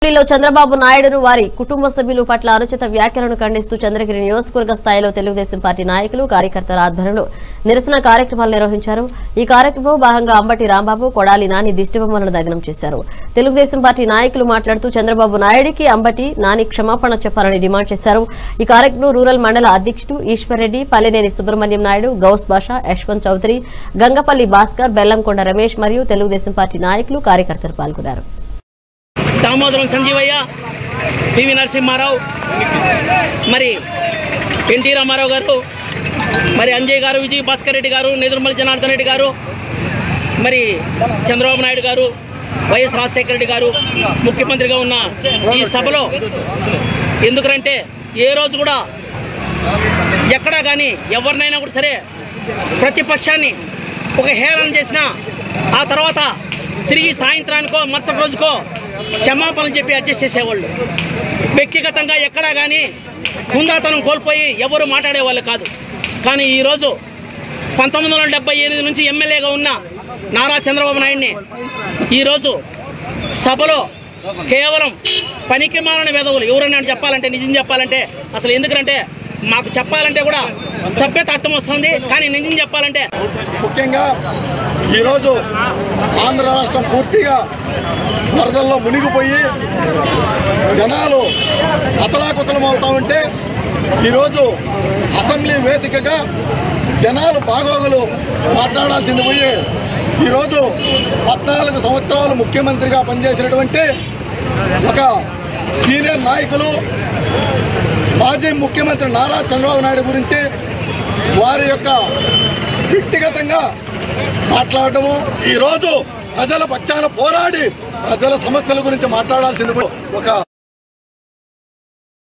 ఢిల్లీలో చంద్రబాబు నాయుడును వారి కుటుంబ సభ్యులు పట్ల అనుచిత వ్యాఖ్యలను ఖండిస్తూ చంద్రగిరి నియోజకవర్గ స్థాయిలో తెలుగుదేశం పార్టీ నాయకులు కార్యకర్తల ఆధ్వర్యంలో నిరసన కార్యక్రమాలు నిర్వహించారు ఈ కార్యక్రమంలో భాగంగా అంబటి రాంబాబు కొడాలి నాని దిష్టిబొమ్మలను దగ్నం చేశారు తెలుగుదేశం పార్టీ నాయకులు మాట్లాడుతూ చంద్రబాబు నాయుడికి అంబటి నాని క్షమాపణ చెప్పాలని డిమాండ్ చేశారు ఈ కార్యక్రమంలో రూరల్ మండల అధ్యక్షుడు ఈశ్వర్రెడ్డి పల్లెనేని సుబ్రహ్మణ్యం నాయుడు గౌస్ బాషా యశ్వంత్ చౌదరి గంగపల్లి భాస్కర్ బెల్లంకొండ రమేష్ మరియు తెలుగుదేశం పార్టీ నాయకులు కార్యకర్తలు పాల్గొన్నారు దామోదరం సంజీవయ్య పివి నరసింహారావు మరి ఎన్టీ రామారావు గారు మరి అంజయ్ గారు విజయ్ భాస్కర్ రెడ్డి గారు నెదురుమల్లి జనార్దన్ రెడ్డి గారు మరి చంద్రబాబు నాయుడు గారు వైఎస్ రాజశేఖర రెడ్డి గారు ముఖ్యమంత్రిగా ఉన్న ఈ సభలో ఎందుకంటే ఏ రోజు కూడా ఎక్కడా కానీ ఎవరినైనా కూడా సరే ప్రతిపక్షాన్ని ఒక హేళన చేసినా ఆ తర్వాత తిరిగి సాయంత్రానికో మరుసటి రోజుకో క్షమాపణలు చెప్పి అడ్జస్ట్ చేసేవాళ్ళు వ్యక్తిగతంగా ఎక్కడా కానీ హుందాతనం కోల్పోయి ఎవరు మాట్లాడేవాళ్ళు కాదు కానీ ఈరోజు పంతొమ్మిది వందల డెబ్బై ఎనిమిది నుంచి ఎమ్మెల్యేగా ఉన్న నారా చంద్రబాబు నాయుడిని ఈరోజు సభలో కేవలం పనికి మాలిన వెధవులు ఎవరైనా చెప్పాలంటే నిజం చెప్పాలంటే అసలు ఎందుకంటే మాకు చెప్పాలంటే కూడా సభ్యత అట్టం వస్తుంది కానీ నిజం చెప్పాలంటే ముఖ్యంగా ఈరోజు ఆంధ్ర రాష్ట్రం పూర్తిగా వరదల్లో మునిగిపోయి జనాలు అతలాకుతలం అవుతా ఉంటే ఈరోజు అసెంబ్లీ వేదికగా జనాలు బాగోగులు మాట్లాడాల్సింది పోయి ఈరోజు పద్నాలుగు సంవత్సరాలు ముఖ్యమంత్రిగా పనిచేసినటువంటి ఒక సీనియర్ నాయకులు మాజీ ముఖ్యమంత్రి నారా చంద్రబాబు నాయుడు గురించి వారి యొక్క వ్యక్తిగతంగా మాట్లాడటము ఈరోజు ప్రజల పక్షాన పోరాడి ప్రజల సమస్యల గురించి మాట్లాడాల్సింది ఒక